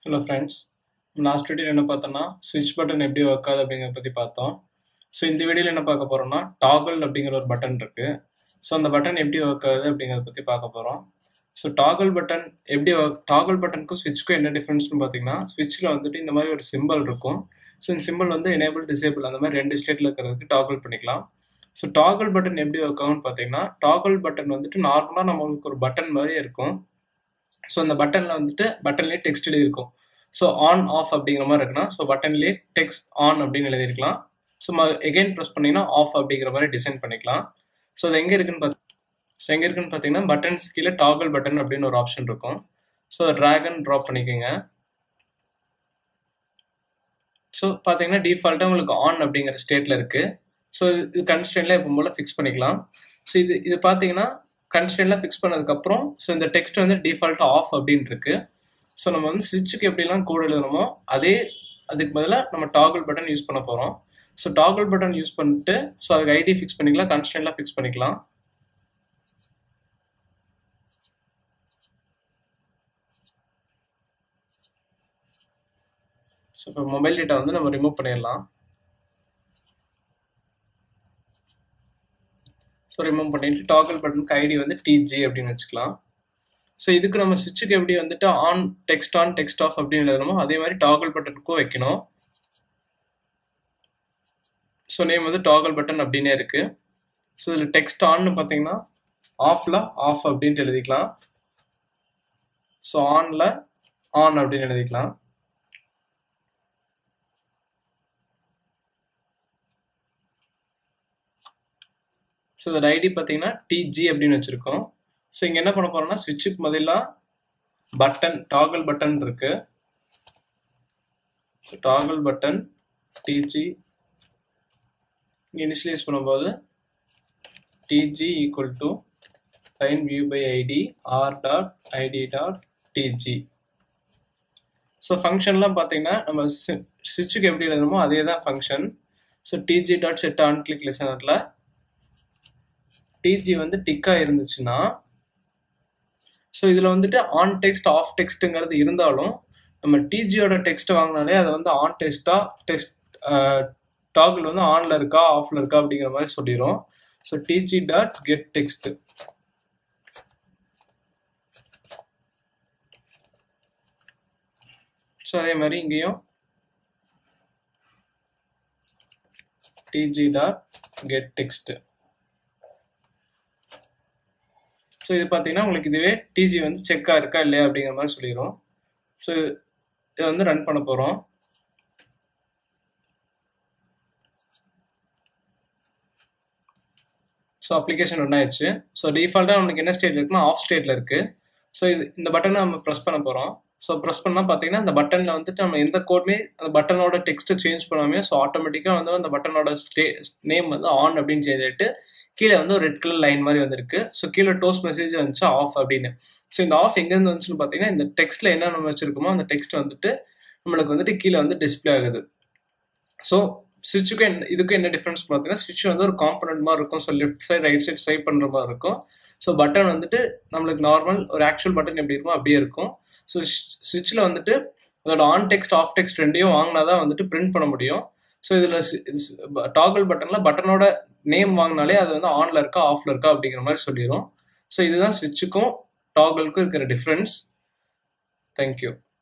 hello friends last video என்ன பார்த்தோம்னா ஸ்விட்ச் பட்டன் எப்படி ஒர்க் ஆகுது அப்படிங்கிறத பற்றி பார்த்தோம் ஸோ இந்த வீடியோவில் என்ன பார்க்க போகிறோம்னா டாகல் அப்படிங்கிற ஒரு பட்டன் இருக்குது ஸோ அந்த பட்டன் எப்படி ஒர்க் ஆகுது அப்படிங்கிறத பற்றி பார்க்க போகிறோம் ஸோ டாகல் பட்டன் எப்படி ஒர்க் டாகல் பட்டனுக்கும் ஸ்விட்ச்க்கும் என்ன டிஃப்ரென்ஸ்னு பார்த்தீங்கன்னா ஸ்விட்சில் வந்துட்டு இந்த மாதிரி ஒரு சிம்பிள் இருக்கும் ஸோ இந்த சிம்பிள் வந்து எனேபிள் டிசேபிள் அந்த மாதிரி ரெண்டு ஸ்டேட்டில் இருக்கிறதுக்கு டாகல் பண்ணிக்கலாம் ஸோ டாகல் பட்டன் எப்படி ஒர்க் ஆகும்னு பார்த்தீங்கன்னா டாகல் பட்டன் வந்துட்டு நார்மலாக நம்மளுக்கு ஒரு பட்டன் மாதிரி இருக்கும் ஸோ அந்த பட்டனில் வந்துட்டு பட்டன்லேயே டெக்ஸ்ட் எழுதியிருக்கும் ஸோ ஆன் ஆஃப் அப்படிங்கிற மாதிரி இருக்குன்னா ஸோ பட்டன்லேயே டெக்ஸ்ட் ஆன் அப்படின்னு எழுதியிருக்கலாம் ஸோ எகைன் ப்ரெஸ் பண்ணிங்கன்னா ஆஃப் அப்படிங்கிற மாதிரி டிசைன் பண்ணிக்கலாம் ஸோ அது எங்கே இருக்குன்னு பார்த்து ஸோ எங்கே இருக்குன்னு பார்த்தீங்கன்னா பட்டன்ஸ் கீழே டாகல் பட்டன் அப்படின்னு ஒரு ஆப்ஷன் இருக்கும் ஸோ ட்ராகன் ட்ராப் பண்ணிக்கோங்க ஸோ பார்த்தீங்கன்னா டிஃபால்ட்டாக உங்களுக்கு ஆன் அப்படிங்கிற ஸ்டேட்டில் இருக்குது ஸோ இது கன்ஸ்டன்ட்ல இப்போ போல் ஃபிக்ஸ் பண்ணிக்கலாம் ஸோ இது இது பார்த்தீங்கன்னா கன்ஸ்டன்ட்லாம் ஃபிக்ஸ் பண்ணதுக்கப்புறம் ஸோ இந்த டெக்ஸ்ட் வந்து டிஃபால்ட்டாக ஆஃப் அப்படின்னு இருக்கு ஸோ நம்ம வந்து ஸ்விட்சுக்கு எப்படிலாம் கோட் எழுதணுமோ அதே அதுக்கு பதிலாக நம்ம டாகல் பட்டன் யூஸ் பண்ண போகிறோம் ஸோ டாகல் பட்டன் யூஸ் பண்ணிட்டு ஸோ அதுக்கு ஐடி ஃபிக்ஸ் பண்ணிக்கலாம் கன்ஸ்டன்ட்லாம் ஃபிக்ஸ் பண்ணிக்கலாம் ஸோ இப்போ மொபைல் டேட்டா வந்து நம்ம ரிமூவ் பண்ணிடலாம் ஸோ ரிமூவ் பண்ணிட்டு டாகல் பட்டனுக்கு ஐடி வந்து டிஜி அப்படின்னு வச்சுக்கலாம் ஸோ இதுக்கு நம்ம சுவிட்சுக்கு எப்படி வந்துட்டு on text on text off அப்படின்னு எழுதணுமோ அதே மாதிரி டாகல் பட்டனுக்கும் வைக்கணும் ஸோ நேம் வந்து டாகல் பட்டன் அப்படின்னே இருக்கு ஸோ இதில் டெக்ஸ்ட் ஆன்னு பார்த்தீங்கன்னா ஆஃப்ல ஆஃப் அப்படின்ட்டு எழுதிக்கலாம் ஸோ ஆன்ல ஆன் அப்படின்னு எழுதிக்கலாம் ஸோ இதோட ஐடி பார்த்தீங்கன்னா டிஜி அப்படின்னு வச்சுருக்கோம் ஸோ இங்கே என்ன பண்ண போகிறோம்னா ஸ்விட்சுக்கு பதிலாக பட்டன் டாகல் பட்டன் இருக்கு so toggle button TG initialize பண்ணும்போது TG equal to find view by ID R dot ID dot TG so ஃபங்க்ஷன்லாம் பார்த்தீங்கன்னா நம்ம ஸ்விட்சுக்கு எப்படி எழுதணுமோ அதே தான் function so TG dot set on click லிசனரில் டிஜி வந்து டிக்காக இருந்துச்சுன்னா ஸோ இதில் வந்துட்டு ஆன் டெக்ஸ்ட் ஆஃப் டெக்ஸ்ட்டுங்கிறது இருந்தாலும் நம்ம டிஜியோட டெக்ஸ்ட் வாங்கினாலே அதை வந்து ஆன் டெக்ஸ்டா டெக்ஸ்ட் டாகிள் வந்து ஆனில் இருக்கா ஆஃப்ல இருக்கா அப்படிங்கிற மாதிரி சொல்லிடும் so TG dot get text so அதே மாதிரி இங்கேயும் TG dot get text so இது பார்த்தீங்கன்னா உங்களுக்கு இதுவே டிஜி வந்து செக்காக இருக்கா இல்லையா அப்படிங்கிற மாதிரி சொல்லிடும் ஸோ இதை வந்து ரன் பண்ண போகிறோம் ஸோ அப்ளிகேஷன் ரன் ஆயிடுச்சு ஸோ டிஃபால்ட்டாக நம்மளுக்கு என்ன ஸ்டேட்டில் இருக்குன்னா ஆஃப் ஸ்டேட்டில் இருக்குது ஸோ இது இந்த பட்டனை நம்ம ப்ரெஸ் பண்ண போகிறோம் ஸோ ப்ரெஸ் பண்ணால் பார்த்தீங்கன்னா அந்த பட்டனில் வந்துட்டு நம்ம எந்த கோட்மே அந்த பட்டனோட டெக்ஸ்ட்டை சேஞ்ச் பண்ணாமே ஸோ ஆட்டோமேட்டிக்காக வந்து அந்த பட்டனோட ஸ்டே நேம் வந்து ஆன் அப்படின்னு சேஞ்ச் ஆகிட்டு கீழே வந்து ஒரு ரெட் கலர் லைன் மாதிரி வந்திருக்கு ஸோ கீழே டோஸ் மெசேஜ் வந்துச்சு ஆஃப் அப்படின்னு ஸோ இந்த ஆஃப் எங்கேருந்து வந்துச்சுன்னு பார்த்தீங்கன்னா இந்த டெக்ஸ்ட்டில் என்ன நம்ம வச்சிருக்கோமோ அந்த டெக்ஸ்ட் வந்துட்டு நம்மளுக்கு வந்துட்டு கீழே வந்து டிஸ்பிளே ஆகுது ஸோ ஸ்விட்சுக்கும் என்ன இதுக்கும் என்ன டிஃப்ரென்ஸ் பார்த்தீங்கன்னா ஸ்விட்ச் வந்து ஒரு காம்பனண்ட் மாதிரி இருக்கும் so left side right side swipe பண்ணுற மாதிரி இருக்கும் ஸோ பட்டன் வந்துட்டு நம்மளுக்கு நார்மல் ஒரு ஆக்சுவல் பட்டன் எப்படி இருக்குமோ அப்படியே இருக்கும் ஸோ ஸ்விட்சில் வந்துட்டு அதோட ஆன் டெக்ஸ்ட் ஆஃப் டெக்ஸ்ட் ரெண்டையும் வாங்கினா தான் வந்துட்டு பிரிண்ட் பண்ண முடியும் ஸோ இதில் டாகல் பட்டனில் பட்டனோட நேம் வாங்கினாலே அது வந்து ஆனில் இருக்கா ஆஃப்ல இருக்கா அப்படிங்கிற மாதிரி சொல்லிடும் ஸோ இதுதான் ஸ்விட்சுக்கும் டாகலுக்கும் இருக்கிற டிஃப்ரென்ஸ் தேங்க்யூ